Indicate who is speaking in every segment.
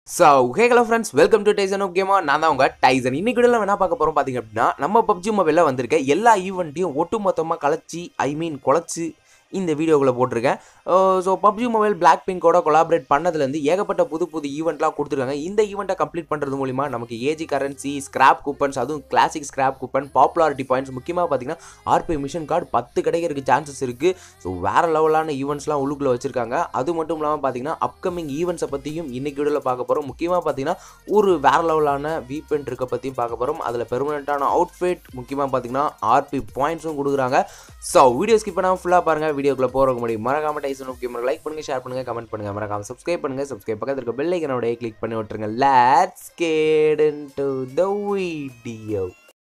Speaker 1: so hey hello friends welcome to Tyson of gamer நான் தான் உங்க டைசன் இன்னைக்கு வீடியோவில் என்ன பார்க்க போகிறோம் பார்த்தீங்க அப்படின்னா நம்ம பப்ஜி மொபைலில் வந்திருக்க எல்லா ஈவெண்ட்டையும் ஒட்டு மொத்தமாக கலைச்சி ஐ மீன் குலைச்சி இந்த வீடியோக்குள்ளே போட்டிருக்கேன் ஸோ பப்ஜி மொபைல் பிளாக் பிங்கோட கொலாபரேட் பண்ணதுலேருந்து ஏகப்பட்ட புது புது ஈவெண்ட்லாம் கொடுத்துருக்காங்க இந்த ஈவெண்ட்டை கம்ப்ளீட் பண்ணுறது மூலிமா நமக்கு ஏஜி கரன்சி ஸ்கிராப் கூப்பன்ஸ் அதுவும் classic scrap coupon popularity points முக்கியமாக பார்த்தீங்கன்னா ஆர்பி மிஷன் கார்டு பத்து கிடைக்கிறதுக்கு சான்சஸ் இருக்குது ஸோ வேறு லெவலான ஈவெண்ட்ஸ்லாம் உள்ளுக்குள்ளே வச்சுருக்காங்க அது மட்டும் இல்லாமல் பார்த்தீங்கன்னா அப்கமிங் ஈவெண்ட்ஸை பற்றியும் இன்னைக்கு வீடியோவில் பார்க்க போகிறோம் முக்கியமாக பார்த்தீங்கன்னா ஒரு வேறு லெவலான வீப்பெண்ட் இருக்க பற்றியும் பார்க்க போகிறோம் அதில் பெர்மனெண்ட்டான அவுட்ஃபிட் முக்கியமாக பார்த்தீங்கன்னா ஆர்பி பாயிண்ட்ஸும் கொடுக்குறாங்க ஸோ வீடியோ ஸ்கிப் பண்ணாமல் ஃபுல்லாக பாருங்கள் வீடியோக்குள்ளே போகிறக்கு முடியும் மறக்காம டைசன் ஓகே லைக் பண்ணுங்கள் ஷேர் பண்ணுங்கள் கமெண்ட் பண்ணுங்கள் மறக்காம சப்ஸ்கிரைப் பண்ணுங்கள் சப்ஸ்கிரைப் பக்கத்தில் இருக்க பெல் ஐக்கனோட கிளிக் பண்ணி விட்டுருங்க let's get into the video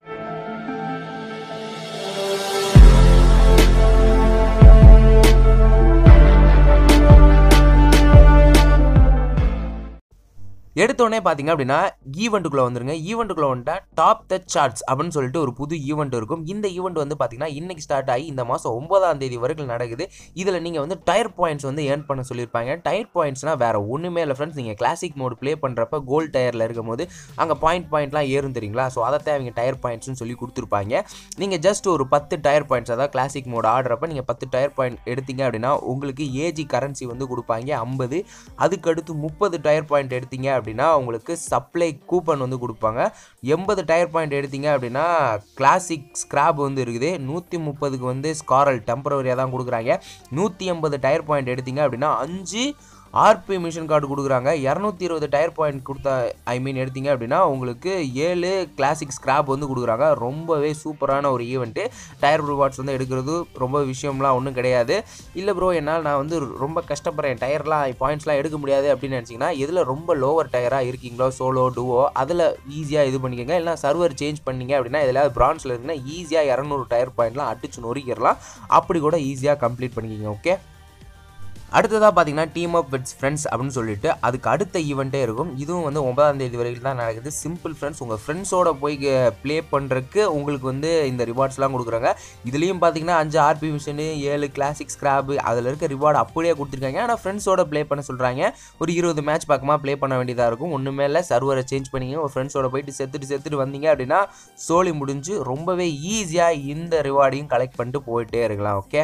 Speaker 1: எடுத்தோடனே பார்த்தீங்க அப்படின்னா ஈவெண்ட்டுக்குள்ளே வந்துருங்க ஈவெண்ட்டுக்குள்ளே வந்துட்டா டாப் த சார்ட்ஸ் அப்படின்னு சொல்லிட்டு ஒரு புது ஈவெண்ட் இருக்கும் இந்த ஈவெண்ட் வந்து பார்த்தீங்கன்னா இன்னைக்கு ஸ்டார்ட் ஆகி இந்த மாதம் ஒன்பதாம் தேதி வரைக்கும் நடக்குது இதில் நீங்கள் வந்து டயர் பாயிண்ட்ஸ் வந்து ஏர்ன் பண்ண சொல்லியிருப்பாங்க டயர் பாயிண்ட்ஸ்னால் வேறு ஒன்றுமே இல்லை ஃப்ரெண்ட்ஸ் நீங்கள் கிளாசிக் மோடு ப்ளே பண்ணுறப்ப கோல்ட் டயரில் இருக்கும் போது அங்கே பாயிண்ட் பாயிண்ட்லாம் ஏறும் தெரியுங்களா ஸோ அதை அவங்க டயர் பாயிண்ட்ஸ்னு சொல்லி கொடுத்துருப்பாங்க நீங்கள் ஜஸ்ட் ஒரு பத்து டயர் பாயிண்ட்ஸ் அதாவது கிளாசிக் மோடு ஆடுறப்ப நீங்கள் பத்து டயர் பாயிண்ட் எடுத்தீங்க அப்படின்னா உங்களுக்கு ஏஜி கரன்சி வந்து கொடுப்பாங்க ஐம்பது அதுக்கடுத்து முப்பது டயர் பாயிண்ட் எடுத்தீங்க அப்படின்னா உங்களுக்கு சப்ளை கூப்பன் வந்து கொடுப்பாங்க எண்பது டயர் பாயிண்ட் எடுத்தீங்க அப்படின்னா கிளாசிக் ஸ்கிராப் வந்து இருக்குது நூற்றி முப்பதுக்கு வந்து ஸ்காரல் டெம்பரவரியாக தான் கொடுக்குறாங்க நூற்றி எண்பது டயர் பாயிண்ட் எடுத்தீங்க அப்படின்னா அஞ்சு ஆர்பி மிஷன் கார்டு கொடுக்குறாங்க இரநூத்தி இருபது டயர் பாயிண்ட் கொடுத்தா ஐ மீன் எடுத்தீங்க அப்படின்னா உங்களுக்கு ஏழு கிளாசிக் ஸ்கிராப் வந்து கொடுக்குறாங்க ரொம்பவே சூப்பரான ஒரு ஈவெண்ட்டு டயர் ரிவார்ட்ஸ் வந்து எடுக்கிறது ரொம்ப விஷயம்லாம் ஒன்றும் கிடையாது இல்லை ப்ரோ என்னால் நான் வந்து ரொம்ப கஷ்டப்படுறேன் டயர்லாம் பாயிண்ட்ஸ்லாம் எடுக்க முடியாது அப்படின்னு நினச்சிங்கன்னா எதில் ரொம்ப லோவர் டயராக இருக்கீங்களோ சோலோ டுவோ அதில் ஈஸியாக இது பண்ணிக்கோங்க இல்லை சர்வர் சேஞ்ச் பண்ணீங்க அப்படின்னா இதில் பிரான்ஸில் இருக்குன்னா ஈஸியாக இரநூறு டயர் பாயிண்ட்லாம் அடிச்சு நொறுக்கிடலாம் அப்படி கூட ஈஸியாக கம்ப்ளீட் பண்ணிக்கிங்க ஓகே அடுத்ததாக பார்த்தீங்கன்னா டீம் ஆஃப் விட்ஸ் ஃப்ரெண்ட்ஸ் அப்படின்னு சொல்லிட்டு அதுக்கு அடுத்த ஈவெண்ட்டே இருக்கும் இதுவும் வந்து ஒன்பதாம் தேதி வரைக்கும் தான் நடக்குது சிம்பிள் ஃப்ரெண்ட்ஸ் உங்கள் ஃப்ரெண்ட்ஸோட போய் ப்ளே பண்ணுறதுக்கு உங்களுக்கு வந்து இந்த ரிவார்ட்ஸ்லாம் கொடுக்குறாங்க இதுலேயும் பார்த்தீங்கன்னா அஞ்சு ஆர்பி மிஷனு ஏழு கிளாசிக் ஸ்கிராப் அதில் இருக்க ரிவார்டு அப்படியே கொடுத்துருக்காங்க ஆனால் ஃப்ரெண்ட்ஸோட ப்ளே பண்ண சொல்கிறாங்க ஒரு இருபது மேட்ச் பக்கமாக ப்ளே பண்ண வேண்டியதாக இருக்கும் ஒன்றுமே இல்லை சர்வரை சேஞ்ச் பண்ணிங்க ஒரு ஃப்ரெண்ட்ஸோட போயிட்டு செத்துட்டு செத்துட்டு வந்தீங்க அப்படின்னா சோலி முடிஞ்சு ரொம்பவே ஈஸியாக இந்த ரிவார்டையும் கலெக்ட் பண்ணிட்டு போயிட்டே இருக்கலாம் ஓகே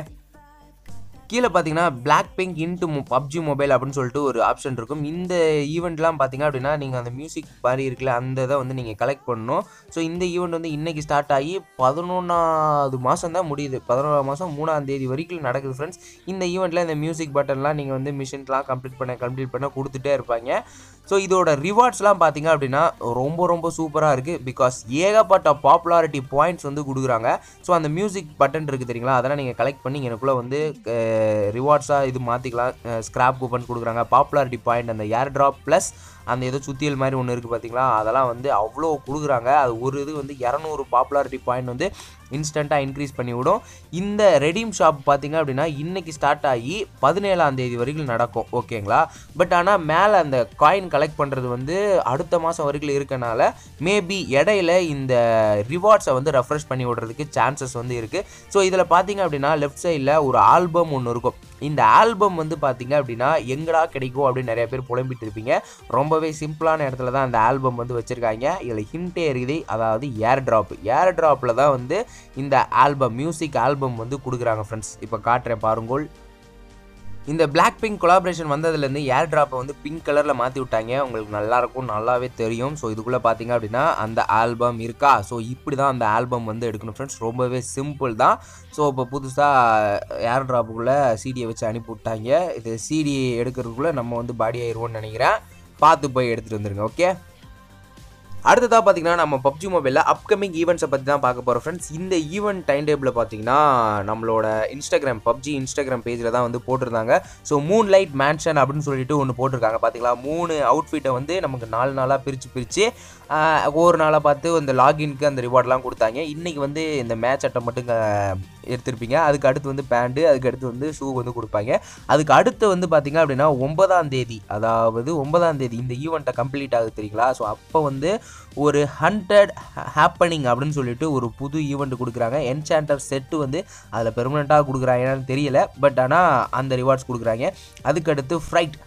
Speaker 1: கீழே பார்த்தீங்கன்னா black pink into PUBG mobile அப்படின்னு சொல்லிட்டு ஒரு ஆப்ஷன் இருக்கும் இந்த ஈவெண்ட்லாம் பார்த்தீங்க அப்படின்னா நீங்கள் அந்த மியூசிக் மாதிரி இருக்குல்ல அந்த இதை வந்து நீங்கள் கலெக்ட் பண்ணணும் ஸோ இந்த ஈவெண்ட் வந்து இன்றைக்கி ஸ்டார்ட் ஆகி பதினொன்றாவது மாதம் தான் முடியுது பதினொன்றாவது மாதம் மூணாம் தேதி வரைக்கும் நடக்குது ஃப்ரெண்ட்ஸ் இந்த ஈவெண்ட்டில் இந்த மியூசிக் பட்டன்லாம் நீங்கள் வந்து மிஷின்லாம் கம்ப்ளீட் பண்ண கம்ப்ளீட் பண்ண கொடுத்துட்டே இருப்பாங்க ஸோ இதோட ரிவார்ட்ஸ்லாம் பார்த்தீங்க அப்படின்னா ரொம்ப ரொம்ப சூப்பராக இருக்குது பிகாஸ் ஏகப்பட்ட பாப்புலாரிட்டி பாயிண்ட்ஸ் வந்து கொடுக்குறாங்க ஸோ அந்த மியூசிக் பட்டன் இருக்குது தெரியுங்களா அதெல்லாம் நீங்கள் கலெக்ட் பண்ணி எனக்குள்ளே வந்து ரிவார்ட்ஸாக இது மாற்றிக்கலாம் ஸ்கிராப் கூப்பன் கொடுக்குறாங்க பாப்புலாரிட்டி பாயிண்ட் அந்த ஏர் ட்ராப் ப்ளஸ் அந்த ஏதோ சுத்தியல் மாதிரி ஒன்று இருக்குது பார்த்தீங்களா அதெல்லாம் வந்து அவ்வளோ கொடுக்குறாங்க அது ஒரு இது வந்து இரநூறு பாப்புலாரிட்டி பாயிண்ட் வந்து இன்ஸ்டண்ட்டாக இன்க்ரீஸ் பண்ணி விடும் இந்த ரெடீம் ஷாப் பார்த்தீங்க அப்படின்னா இன்றைக்கி ஸ்டார்ட் ஆகி பதினேழாம் தேதி வரைக்கும் நடக்கும் ஓகேங்களா பட் ஆனால் மேலே அந்த காயின் கலெக்ட் பண்ணுறது வந்து அடுத்த மாதம் வரைக்கும் இருக்கனால மேபி இடையில இந்த ரிவார்ட்ஸை வந்து ரெஃப்ரெஷ் பண்ணி விடுறதுக்கு சான்சஸ் வந்து இருக்குது ஸோ இதில் பார்த்தீங்க அப்படின்னா லெஃப்ட் சைடில் ஒரு ஆல்பம் ஒன்று இருக்கும் இந்த ஆல்பம் வந்து பார்த்தீங்க அப்படின்னா எங்கடா கிடைக்கும் அப்படின்னு நிறைய பேர் புலம்பிட்டு இருப்பீங்க ரொம்பவே சிம்பிளான இடத்துல தான் அந்த ஆல்பம் வந்து வச்சுருக்காங்க இதில் ஹிண்டே இருக்குது அதாவது ஏர் ட்ராப் ஏர் ட்ராப்பில் தான் வந்து இந்த ஆல்பம் மியூசிக் ஆல்பம் வந்து கொடுக்குறாங்க ஃப்ரெண்ட்ஸ் இப்போ காட்டுறேன் பாருங்கோள் இந்த பிளாக் பிங்க் கொலாபரேஷன் வந்ததுலேருந்து ஏர் ட்ராப்பை வந்து பிங்க் கலரில் மாற்றி விட்டாங்க உங்களுக்கு நல்லாயிருக்கும் நல்லாவே தெரியும் ஸோ இதுக்குள்ளே பார்த்தீங்க அப்படின்னா அந்த ஆல்பம் இருக்கா ஸோ இப்படி தான் அந்த ஆல்பம் வந்து எடுக்கணும் ஃப்ரெண்ட்ஸ் ரொம்பவே சிம்பிள் தான் ஸோ இப்போ புதுசாக ஏர் ட்ராப்புக்குள்ளே சிடியை வச்சு அனுப்பி விட்டாங்க இது சிடி எடுக்கிறதுக்குள்ளே நம்ம வந்து பாடி ஆயிடுவோம்னு நினைக்கிறேன் பார்த்து போய் எடுத்துகிட்டு வந்துருங்க ஓகே அடுத்ததாக பார்த்தீங்கன்னா நம்ம பப்ஜி மொபைலில் அப்கமிங் ஈவெண்ட்ஸை பற்றி தான் பார்க்க போகிறோம் ஃப்ரெண்ட்ஸ் இந்த ஈவெண்ட் டைம் டேபிளில் பார்த்தீங்கன்னா நம்மளோட இன்ஸ்டாகிராம் பப்ஜி இன்ஸ்டாகிராம் பேஜில் தான் வந்து போட்டிருந்தாங்க ஸோ மூன் லைட் மேன்ஷன் அப்படின்னு சொல்லிட்டு ஒன்று போட்டிருக்காங்க பார்த்தீங்களா மூணு அவுட்ஃபிட்டை வந்து நமக்கு நாலு நாளாக பிரித்து பிரித்து ஒவ்வொரு நாளாக பார்த்து அந்த லாகின்க்கு அந்த ரிவார்ட்லாம் கொடுத்தாங்க இன்றைக்கி வந்து இந்த மேட்ச் அட்டை மட்டும் எடுத்திருப்பீங்க அதுக்கு அடுத்து வந்து பேண்டு அதுக்கு அடுத்து வந்து ஷூ வந்து கொடுப்பாங்க அதுக்கு அடுத்து வந்து பார்த்தீங்க அப்படின்னா ஒன்பதாம் தேதி அதாவது ஒன்பதாம் தேதி இந்த ஈவெண்ட்டை கம்ப்ளீட் ஆகுது தெரியுங்களா ஸோ அப்போ வந்து ஒரு ஹண்ட்ரட் ஹேப்பனிங் அப்படின்னு சொல்லிட்டு ஒரு புது ஈவெண்ட் கொடுக்குறாங்க என்சாண்டர் செட்டு வந்து அதில் பெர்மனெண்ட்டாக கொடுக்குறாங்கன்னு தெரியல பட் ஆனால் அந்த ரிவார்ட்ஸ் கொடுக்குறாங்க அதுக்கடுத்து ஃப்ரைட்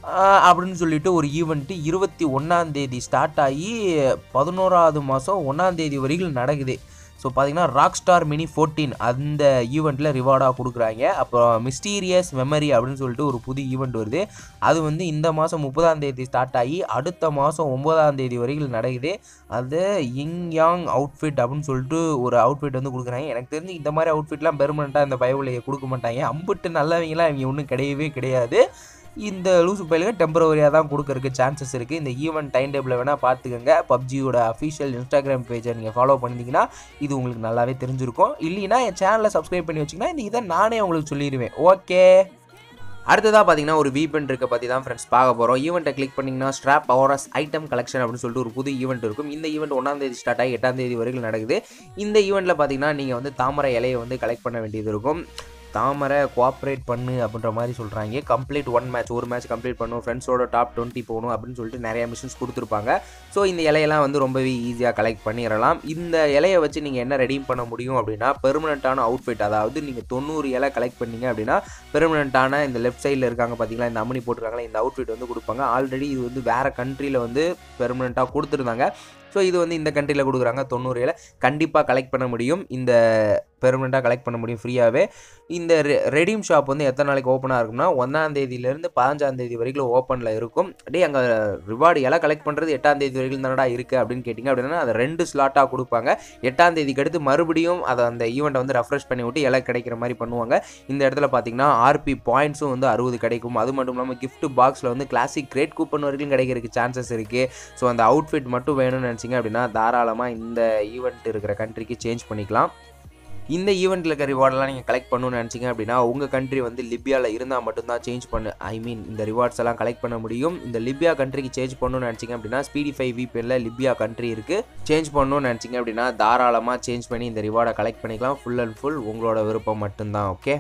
Speaker 1: ஆஹ் அப்படின்னு சொல்லிட்டு ஒரு ஈவெண்ட்டு இருபத்தி ஒன்றாந்தேதி ஸ்டார்ட் ஆகி பதினோராவது மாதம் ஒன்றாந்தேதி வரைக்கும் நடக்குது ஸோ பார்த்தீங்கன்னா ராக் ஸ்டார் மினி ஃபோர்டீன் அந்த ஈவெண்ட்டில் ரிவார்டாக கொடுக்குறாங்க அப்புறம் மிஸ்டீரியஸ் மெமரி அப்படின்னு சொல்லிட்டு ஒரு புது ஈவெண்ட் வருது அது வந்து இந்த மாதம் முப்பதாம் தேதி ஸ்டார்ட் ஆகி அடுத்த மாதம் ஒம்பதாம் தேதி வரைக்கும் நடக்குது அது இங் யாங் அவுட்ஃபிட் அப்படின்னு சொல்லிட்டு ஒரு அவுட்ஃபிட் வந்து கொடுக்குறாங்க எனக்கு தெரிஞ்சு இந்த மாதிரி அவுட்ஃபிட்லாம் பெர்மனெண்ட்டாக இந்த பயவுலையை கொடுக்க மாட்டாங்க அம்புட்டு நல்லவங்களாம் இவங்க ஒன்றும் கிடையவே கிடையாது இந்த லூசு பயிலுக்கு டெம்பரவரியாக தான் கொடுக்கறதுக்கு சான்சஸ் இருக்குது இந்த ஈவெண்ட் டைம் டேபிளை வேணால் பார்த்துக்கோங்க பப்ஜியோட அஃபிஷியல் இன்ஸ்டாகிராம் பேஜை நீங்கள் ஃபாலோ பண்ணிட்டீங்கன்னா இது உங்களுக்கு நல்லாவே தெரிஞ்சிருக்கும் இல்லைன்னா என் சேனலை சப்ஸ்கிரைப் பண்ணி வச்சிங்கன்னா இந்த இதை நானே உங்களுக்கு சொல்லிடுவேன் ஓகே அடுத்ததாக பார்த்தீங்கன்னா ஒரு வீபெண்ட் இருக்க பற்றி தான் ஃப்ரெண்ட்ஸ் பார்க்க போகிறோம் ஈவெண்ட்டை கிளிக் பண்ணிங்கன்னா ஸ்ட்ராப் பவரஸ் ஐட்டம் கலெக்ஷன் அப்படின்னு சொல்லிட்டு ஒரு புது ஈவெண்ட் இருக்கும் இந்த ஈவெண்ட் ஒன்றாம் தேதி ஸ்டார்ட் ஆகி எட்டாம் தேதி வரைக்கும் நடக்குது இந்த ஈவெண்ட்டில் பார்த்தீங்கன்னா நீங்கள் வந்து தாமரை இலையை வந்து கலெக்ட் பண்ண வேண்டியது இருக்கும் தாமரை கோஆப்ரேட் பண்ணு அப்படின்ற மாதிரி சொல்கிறாங்க கம்ப்ளீட் ஒன் மேட்ச் ஒரு மேட்ச் கம்ப்ளீட் பண்ணும் ஃப்ரெண்ட்ஸோட டாப் டுவெண்ட்டி போகணும் அப்படின்னு சொல்லிட்டு நிறைய மிஷின்ஸ் கொடுத்துருப்பாங்க ஸோ இந்த இலையெல்லாம் வந்து ரொம்பவே ஈஸியாக கலெக்ட் பண்ணிடலாம் இந்த இலையை வச்சு நீங்கள் என்ன ரெடீம் பண்ண முடியும் அப்படின்னா பெர்மனண்ட்டான அவுட்ஃபிட் அதாவது நீங்கள் தொண்ணூறு இலை கலெக்ட் பண்ணீங்க அப்படின்னா பெர்மனண்ட்டான இந்த லெஃப்ட் சைடில் இருக்காங்க பார்த்தீங்களா இந்த அம்மனி போட்டிருக்காங்களா இந்த அவுட்ஃபிட் வந்து கொடுப்பாங்க ஆல்ரெடி இது வந்து வேறு கண்ட்ரியில் வந்து பெர்மனண்ட்டாக கொடுத்துருந்தாங்க ஸோ இது வந்து இந்த கண்ட்ரியில் கொடுக்குறாங்க தொண்ணூறு இலை கண்டிப்பாக கலெக்ட் பண்ண முடியும் இந்த பெர்மனெண்ட்டாக கலெக்ட் பண்ண முடியும் ஃப்ரீயாகவே இந்த ரெ ரெடீம் ஷாப் வந்து எத்தனை நாளைக்கு ஓப்பனாக இருக்கும்னா ஒன்றாம் தேதியிலேருந்து பதினஞ்சாம் தேதி வரைக்கும் ஓப்பனில் இருக்கும் டே அங்கே ரிவார்டு எல்லாம் கலெக்ட் பண்ணுறது எட்டாம் தேதி வரைக்கும் தானடா இருக்குது அப்படின்னு கேட்டிங்க அப்படின்னா அதை ரெண்டு ஸ்லாட்டாக கொடுப்பாங்க எட்டாம் தேதிக்கு அடுத்து மறுபடியும் அதை அந்த ஈவெண்ட்டை வந்து ரெஃப்ரெஷ் பண்ணி விட்டு இலை கிடைக்கிற மாதிரி பண்ணுவாங்க இந்த இடத்துல பார்த்தீங்கன்னா ஆர்பி பாயிண்ட்ஸும் வந்து அறுபது கிடைக்கும் அது மட்டும் இல்லாமல் gift பாக்ஸில் வந்து கிளாசிக் கிரேட் கூப்பன் வரைக்கும் கிடைக்கிறதுக்கு சான்சஸ் இருக்குது ஸோ அந்த அவுட்ஃபிட் மட்டும் வேணும்னு நினச்சிங்க அப்படின்னா தாராளமாக இந்த ஈவெண்ட் இருக்கிற கண்ட்ரிக்கு சேஞ்ச் பண்ணிக்கலாம் இந்த ஈவெண்ட்டில் இருக்க ரிவார்டெல்லாம் நீங்கள் கலெக்ட் பண்ணணும்னு நினச்சிங்க அப்படின்னா உங்கள் கண்ட்ரி வந்து லிபியாவில் இருந்தால் மட்டும்தான் சேஞ்ச் பண்ணு ஐ மீன் இந்த ரிவார்ட்ஸ் எல்லாம் கலெக்ட் பண்ண முடியும் இந்த லிபியா கண்ட்ரிக்கு சேஞ்ச் பண்ணணும்னு நினச்சிங்க அப்படின்னா ஸ்பீடி ஃபைவ் விபிஎனில் லிபியா கண்ட்ரி இருக்குது சேஞ்ச் பண்ணணும்னு நினச்சிங்க அப்படின்னா தாராளமாக சேஞ்ச் பண்ணி இந்த ரிவார்டை கலெக்ட் பண்ணிக்கலாம் ஃபுல் அண்ட் ஃபுல் உங்களோட விருப்பம் மட்டும்தான் ஓகே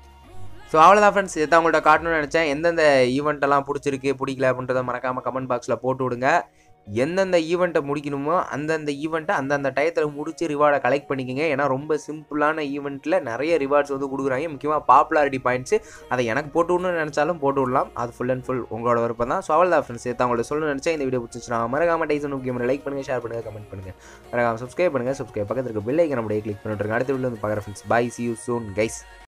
Speaker 1: ஸோ அவ்வளோதான் ஃப்ரெண்ட்ஸ் இதை உங்கள்கிட்ட காட்டணும்னு நினச்சேன் எந்தெந்த ஈவெண்ட்டெல்லாம் பிடிச்சிருக்கு பிடிக்கல அப்படின்றத மறக்காமல் கமெண்ட் பாக்ஸில் போட்டு விடுங்க எந்தெந்த ஈவெண்ட்டை முடிக்கணுமோ அந்தந்த ஈவெண்ட்டை அந்தந்த டயத்தில் முடிச்சு ரிவார்டை கலெக்ட் பண்ணிக்கோங்க ஏன்னா ரொம்ப சிம்பிளான ஈவெண்ட்டில் நிறைய ரிவார்ட்ஸ் வந்து கொடுக்குறாங்க முக்கியமாக பாப்புலாரிட்டி பாயிண்ட்ஸு அதை எனக்கு போட்டு விடணும்னு நினச்சாலும் போட்டு விடலாம் அது ஃபுல் அண்ட் ஃபுல் உங்களோட விருப்பம் தான் ஸோ அவ்வளோதான் ஃப்ரெண்ட்ஸ் இதை உங்கள்ட்ட சொல்லணும்னு நினச்சேன் இந்த வீடியோ பிடிச்சிச்சுனா மறக்காம டைசன் முக்கியம் லைக் பண்ணுங்கள் ஷேர் பண்ணுங்கள் கமெண்ட் பண்ணுங்கள் மறக்காம சப்ஸ்கிரைப் பண்ணுங்கள் சப்ஸ்கிரைப் பக்கத்தில் இருக்க பெல் ஐக்கன் அப்படியே கிளிக் பண்ணிட்டுருங்க அடுத்த வீடியோ வந்து பார்க்குறேன் friends bye see you soon guys